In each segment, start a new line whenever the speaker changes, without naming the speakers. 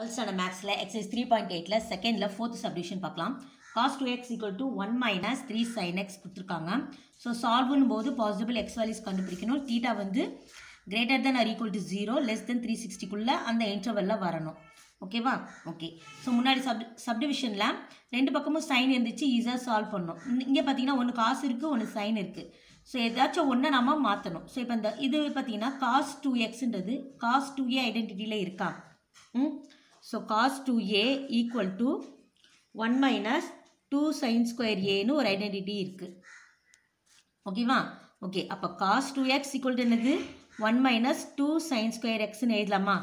twelfth standard மேக்ஸில் exercise three point எயிட்டில் செகண்டில் ஃபோர்த் சப்டிவிஷன் பார்க்கலாம் cos two x equal to one minus three sine x கொடுத்துருக்காங்க so சால்வ்னு போது பாசிபிள் எக்ஸ் வேல்யூஸ் கண்டுபிடிக்கணும் தீட்டா வந்து greater than or equal to zero less than three சிக்ஸ்டிக்குள்ளே அந்த இன்டர்வெல்லில் வரணும் ஓகேவா ஓகே ஸோ முன்னாடி சப் சப்டிவிஷனில் ரெண்டு பக்கமும் சைன் இருந்துச்சு ஈஸியாக சால்வ் பண்ணணும் இங்கே பார்த்தீங்கன்னா ஒன்று காசு இருக்குது ஒன்று சைன் இருக்குது ஸோ ஏதாச்சும் ஒன்றை நம்ம மாற்றணும் ஸோ இப்போ இந்த இது பார்த்தீங்கன்னா காஸ் டூ எக்ஸ்ன்றது காஸ் டூ ஏ ஐடென்டிட்டியில் இருக்கா ம் so cos two A equal to one minus two sine square ஏன்னு ஒரு ஐடென்டிட்டி இருக்குது ஓகேவா ஓகே அப்போ cos two x equal to என்னது one minus two sine square எக்ஸ்னு எழுதலாமா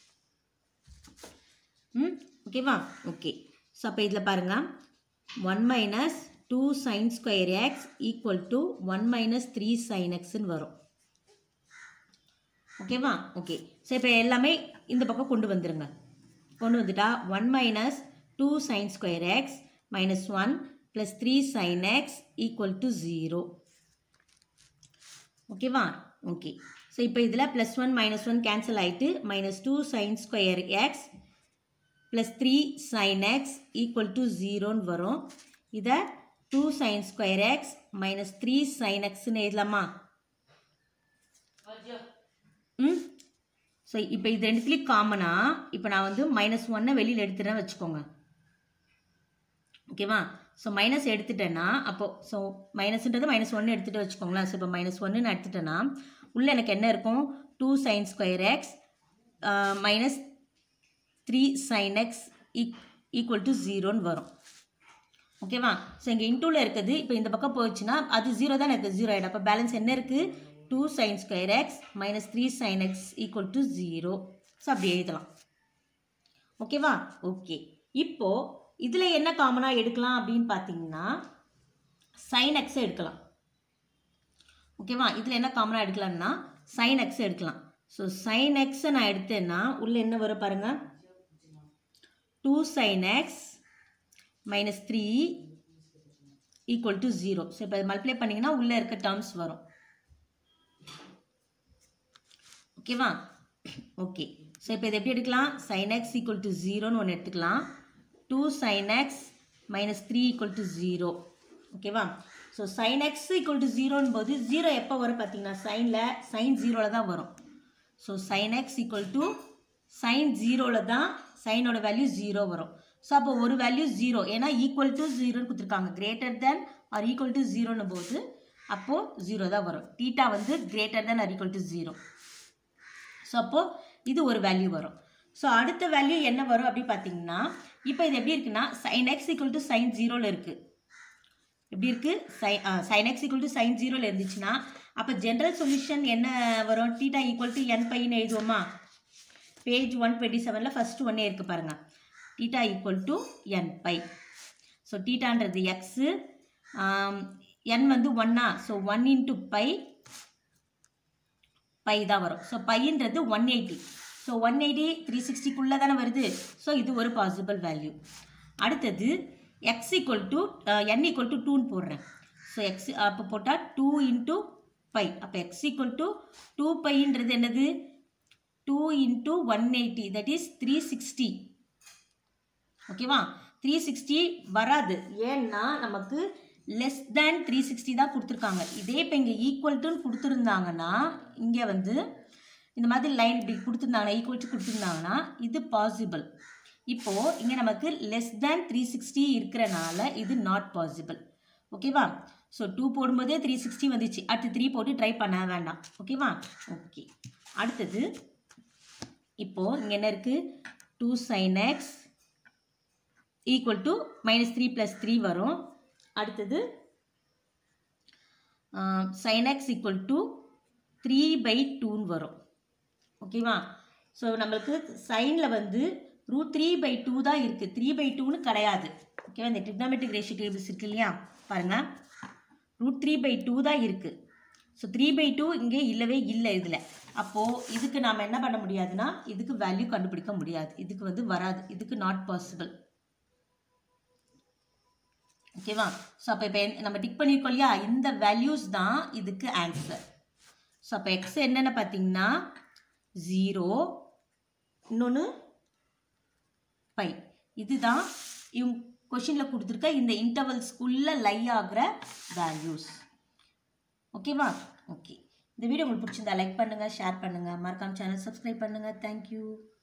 ம் ஓகேவா ஓகே ஸோ அப்போ இதில் பாருங்கள் one minus two sine square x equal to one minus three sine எக்ஸ்ன்னு வரும் ஓகேவா ஓகே ஸோ இப்போ எல்லாமே இந்த பக்கம் கொண்டு வந்துருங்க கொண்டு வந்துட்டா one minus two sine square x minus one plus three sine x equal to zero ஓகேவா ஓகே ஸோ இப்போ இதில் plus one minus one cancel ஆகிட்டு minus two sine square x plus three sine x equal to ஜீரோன்னு வரும் இதை two sine square x minus three sine எக்ஸ்ன்னு எழுதலாமா ம் ஸோ இப்போ இது ரெண்டுத்துலேயும் காமனாக இப்போ நான் வந்து மைனஸ் ஒன்னை வெளியில் எடுத்துட்டேன்னு வச்சுக்கோங்க ஓகேவா ஸோ மைனஸ் எடுத்துட்டேன்னா அப்போது ஸோ மைனஸ்ன்றது மைனஸ் ஒன்று எடுத்துகிட்டு வச்சுக்கோங்களேன் ஸோ இப்போ மைனஸ் ஒன்று நான் எடுத்துட்டேன்னா உள்ளே எனக்கு என்ன இருக்கும் two sine square x minus three sine x ஈக் ஈக்குவல் டு ஜீரோன்னு வரும் ஓகேவா ஸோ இங்கே இன்டூவில் இருக்குது இப்போ இந்த பக்கம் போயிடுச்சுன்னா அது ஜீரோ தான் இருக்குது ஜீரோ ஆகிடும் அப்போ பேலன்ஸ் என்ன இருக்குது two sine square x minus three sine x equal to zero so அப்படி எழுதலாம் ஓகேவா ஓகே இப்போது இதில் என்ன காமனாக எடுக்கலாம் அப்படின்னு பார்த்தீங்கன்னா சைன் எக்ஸை எடுக்கலாம் ஓகேவா இதில் என்ன காமனாக எடுக்கலாம்னா சைன் எக்ஸை எடுக்கலாம் ஸோ சைன் எக்ஸை நான் எடுத்தேன்னா உள்ளே என்ன வரும் பாருங்கள் two sign x minus three equal to zero so இப்போ மல்டிப்ளை பண்ணிங்கன்னா உள்ளே இருக்க டேர்ம்ஸ் வரும் ஓகேவா ஓகே ஸோ இப்போ இதை எப்படி எடுக்கலாம் சைன் எக்ஸ் ஈக்குவல் டு ஜீரோன்னு ஒன்று எடுத்துக்கலாம் two sign x minus three equal to zero ஓகேவா so sine x equal to ஜீரோன்னு போது ஜீரோ எப்போ வரும் பார்த்தீங்கன்னா சைனில் சைன் ஜீரோவில் தான் வரும் so sine x equal to sine ஜீரோவில் தான் சைனோட வேல்யூ ஜீரோ வரும் ஸோ அப்போ ஒரு வேல்யூ ஜீரோ ஏன்னா ஈக்குவல் டு ஜீரோன்னு கொடுத்துருக்காங்க greater than or equal to ஜீரோன்னு போது அப்போது ஜீரோ தான் வரும் டீட்டா வந்து greater than or equal to zero so அப்போது இது ஒரு வேல்யூ வரும் ஸோ அடுத்த வேல்யூ என்ன வரும் அப்படி பார்த்தீங்கன்னா இப்போ இது எப்படி இருக்குன்னா sine x equal to sine ஜீரோவில் இருக்குது எப்படி இருக்குது சை sine x equal to sine ஜீரோவில் இருந்துச்சுன்னா அப்போ ஜென்ரல் சொல்யூஷன் என்ன வரும் டீட்டா ஈக்குவல் டு என் பைன்னு எழுதுவோமா பேஜ் ஒன் டுவெண்ட்டி செவனில் ஃபஸ்ட்டு ஒன்னே இருக்குது பாருங்கள் theta equal to n pi so டீட்டான்றது எக்ஸு என் வந்து ஒன்னா so one into pi pi தான் வரும் ஸோ பைன்றது one eighty so one eighty three சிக்ஸ்டிக்குள்ளே தானே வருது ஸோ இது ஒரு பாசிபிள் வேல்யூ அடுத்தது x equal to n equal to டூன்னு போடுறேன் ஸோ எக்ஸ் அப்போ போட்டால் டூ இன்ட்டு பை அப்போ எக்ஸ் ஈக்குவல் டு டூ பைன்றது என்னது two into one eighty that is three sixty ஓகேவா த்ரீ சிக்ஸ்டி வராது ஏன்னா நமக்கு லெஸ் தேன் த்ரீ சிக்ஸ்டி தான் கொடுத்துருக்காங்க இதே இப்போ இங்கே ஈக்குவல் டுன்னு கொடுத்துருந்தாங்கன்னா இங்கே வந்து இந்த மாதிரி லைன் இப்படி கொடுத்துருந்தாங்கன்னா ஈக்குவல் டு கொடுத்துருந்தாங்கன்னா இது பாசிபிள் இப்போது இங்கே நமக்கு லெஸ் தேன் த்ரீ சிக்ஸ்டி இருக்கிறனால இது நாட் பாசிபிள் ஓகேவா ஸோ டூ போடும்போதே த்ரீ சிக்ஸ்டி வந்துச்சு அடுத்து த்ரீ போட்டு ட்ரை பண்ண வேண்டாம் ஓகேவா ஓகே அடுத்தது இப்போது இங்கே என்ன இருக்குது two sign x equal to minus three plus three வரும் அடுத்தது sign x equal to three by டூன்னு வரும் ஓகேவா ஸோ நம்மளுக்கு சைனில் வந்து ரூட் த்ரீ பை டூ தான் இருக்குது த்ரீ பை டூன்னு கிடையாது ஓகேவா இந்த ட்ரிக்னாமெட்ரிக் ரேஷியோ டேபிள்ஸ் இருக்கு இல்லையா பாருங்கள் ரூட் த்ரீ பை டூ தான் இருக்குது ஸோ த்ரீ பை டூ இங்கே இல்லவே இல்லை இதில் அப்போது இதுக்கு நாம் என்ன பண்ண முடியாதுன்னா இதுக்கு வேல்யூ கண்டுபிடிக்க முடியாது இதுக்கு வந்து வராது இதுக்கு நாட் பாசிபிள் ஓகேவா ஸோ அப்போ இப்போ நம்ம டிக் பண்ணியிருக்கோம் இல்லையா இந்த வேல்யூஸ் தான் இதுக்கு ஆன்சர் ஸோ அப்போ எக்ஸ் என்னென்னு பார்த்தீங்கன்னா ஜீரோ இன்னொன்று பை இதுதான் இவங்க கொஷினில் கொடுத்துருக்க இந்த இன்டர்வல்ஸ்குள்ளே லை ஆகிற வேல்யூஸ் ஓகேவா ஓகே இந்த வீடியோ உங்களுக்கு பிடிச்சிருந்தா லைக் பண்ணுங்கள் ஷேர் பண்ணுங்கள் மறக்காம சேனல் சப்ஸ்கிரைப் பண்ணுங்கள் தேங்க்யூ